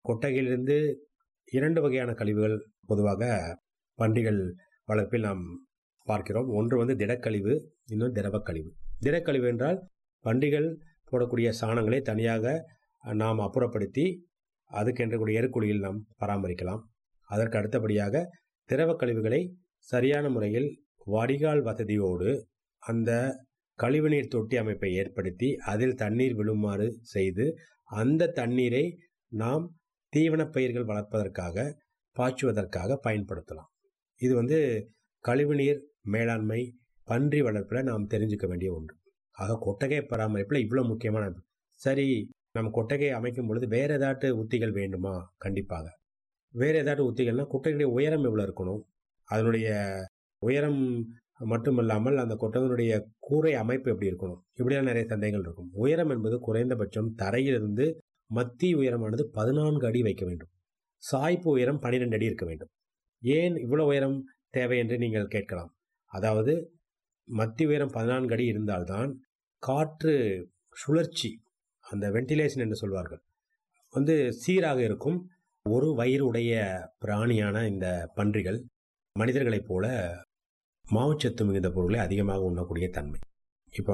கொட்டகையிலிருந்து இரண்டு வகையான கழிவுகள் பொதுவாக பன்றிகள் வளர்ப்பில் நாம் பார்க்கிறோம் ஒன்று வந்து திடக்கழிவு இன்னொன்று திரவக்கழிவு திடக்கழிவு என்றால் பன்றிகள் போடக்கூடிய சாணங்களை தனியாக நாம் அப்புறப்படுத்தி அதுக்கென்று கூடிய எருக்குழியில் நாம் பராமரிக்கலாம் அதற்கு அடுத்தபடியாக திரவ கழிவுகளை சரியான முறையில் வடிகால் வசதியோடு அந்த கழிவுநீர் தொட்டி அமைப்பை ஏற்படுத்தி அதில் தண்ணீர் விழுமாறு செய்து அந்த தண்ணீரை நாம் தீவனப் பயிர்கள் வளர்ப்பதற்காக பாய்ச்சுவதற்காக பயன்படுத்தலாம் இது வந்து கழிவுநீர் மேலாண்மை பன்றி வளர்ப்பில் நாம் தெரிஞ்சுக்க வேண்டிய ஒன்று ஆக கொட்டகை பராமரிப்பில் இவ்வளோ முக்கியமானது சரி நம்ம கொட்டகையை அமைக்கும் பொழுது வேறு ஏதாட்டு உத்திகள் வேண்டுமா கண்டிப்பாக வேறு ஏதாட்டு உத்திகள்னா கொட்டகையுடைய உயரம் எவ்வளோ இருக்கணும் அதனுடைய உயரம் மட்டுமல்லாமல் அந்த கொட்டகையினுடைய கூரை அமைப்பு எப்படி இருக்கணும் இப்படியெல்லாம் நிறைய சந்தேகங்கள் இருக்கும் உயரம் என்பது குறைந்தபட்சம் தரையிலிருந்து மத்திய உயரமானது பதினான்கு அடி வைக்க வேண்டும் சாய்ப்பு உயரம் பன்னிரெண்டு அடி இருக்க வேண்டும் ஏன் இவ்வளோ உயரம் தேவை என்று நீங்கள் கேட்கலாம் அதாவது மத்திய உயரம் பதினான்கு அடி இருந்தால்தான் காற்று சுழற்சி அந்த வென்டிலேஷன் என்று சொல்வார்கள் வந்து சீராக இருக்கும் ஒரு வயிறு உடைய பிராணியான இந்த பன்றிகள் மனிதர்களைப் போல மாவுச்சத்து மிகுந்த பொருளை அதிகமாக உண்ணக்கூடிய தன்மை இப்போ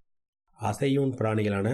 அசையூன் பிராணிகளான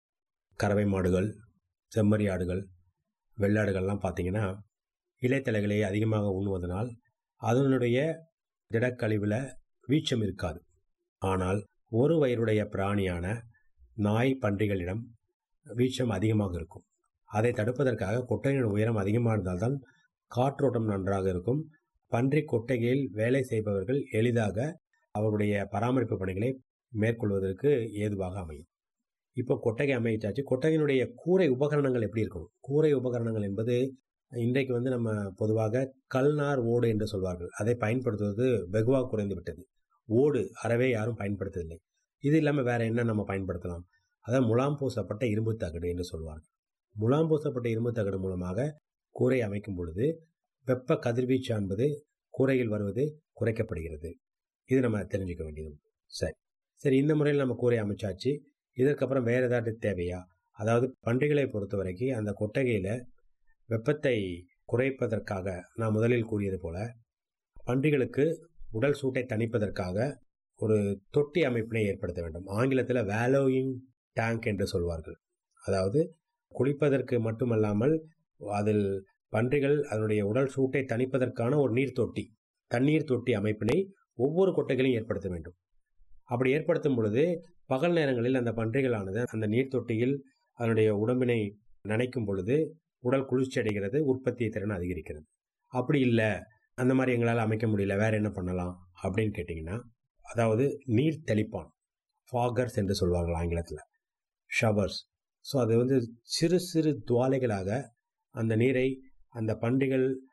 கறவை மாடுகள் செம்மறி ஆடுகள் வெள்ளாடுகள்லாம் பார்த்தீங்கன்னா இலைத்தலைகளை அதிகமாக உண்ணுவதனால் அதனுடைய திடக்கழிவில் வீச்சம் இருக்காது ஆனால் ஒரு வயிறுடைய பிராணியான நாய் பன்றிகளிடம் வீச்சம் அதிகமாக இருக்கும் அதை தடுப்பதற்காக கொட்டையின் உயரம் அதிகமாக இருந்தால்தான் காற்றோட்டம் நன்றாக இருக்கும் பன்றி கொட்டகையில் வேலை செய்பவர்கள் எளிதாக அவருடைய பராமரிப்பு பணிகளை மேற்கொள்வதற்கு ஏதுவாக அமையும் இப்போ கொட்டகை அமைச்சாச்சு கொட்டகையினுடைய கூரை உபகரணங்கள் எப்படி இருக்கணும் கூரை உபகரணங்கள் என்பது இன்றைக்கு வந்து நம்ம பொதுவாக கல்நார் ஓடு என்று சொல்வார்கள் அதை பயன்படுத்துவது வெகுவாக குறைந்து விட்டது ஓடு அறவே யாரும் பயன்படுத்தவில்லை இது இல்லாமல் வேற என்ன நம்ம பயன்படுத்தலாம் அதாவது முலாம் பூசப்பட்ட இரும்பு தகடு என்று சொல்வார்கள் முலாம் பூசப்பட்ட இரும்பு தகடு மூலமாக கூரை அமைக்கும் பொழுது வெப்ப கதிர்வீச்சு என்பது கூரையில் வருவது குறைக்கப்படுகிறது இது நம்ம தெரிஞ்சுக்க வேண்டியது சரி சரி இந்த முறையில் நம்ம கூரை அமைச்சாச்சு இதற்கப்புறம் வேறு ஏதாவது தேவையா அதாவது பன்றிகளை பொறுத்த வரைக்கும் அந்த கொட்டகையில் வெப்பத்தை குறைப்பதற்காக நான் முதலில் கூறியது போல பன்றிகளுக்கு உடல் சூட்டை தணிப்பதற்காக ஒரு தொட்டி அமைப்பினை ஏற்படுத்த வேண்டும் ஆங்கிலத்தில் வேலோயிங் டேங்க் என்று சொல்வார்கள் அதாவது குளிப்பதற்கு மட்டுமல்லாமல் அதில் பன்றிகள் அதனுடைய உடல் சூட்டை தணிப்பதற்கான ஒரு நீர் தொட்டி தண்ணீர் தொட்டி அமைப்பினை ஒவ்வொரு கொட்டைகளையும் ஏற்படுத்த வேண்டும் அப்படி ஏற்படுத்தும் பொழுது பகல் நேரங்களில் அந்த பன்றிகளானது அந்த நீர் தொட்டியில் அதனுடைய உடம்பினை நனைக்கும் பொழுது உடல் குளிர்ச்சி அடைகிறது உற்பத்தி திறன் அதிகரிக்கிறது அப்படி இல்லை அந்த மாதிரி எங்களால் அமைக்க முடியல வேற என்ன பண்ணலாம் அப்படின்னு கேட்டிங்கன்னா அதாவது நீர் தெளிப்பான் ஃபாகர்ஸ் என்று சொல்வார்கள் ஆங்கிலத்தில் ஷவர்ஸ் ஸோ அது வந்து சிறு சிறு துவாலைகளாக அந்த நீரை அந்த பன்றிகள்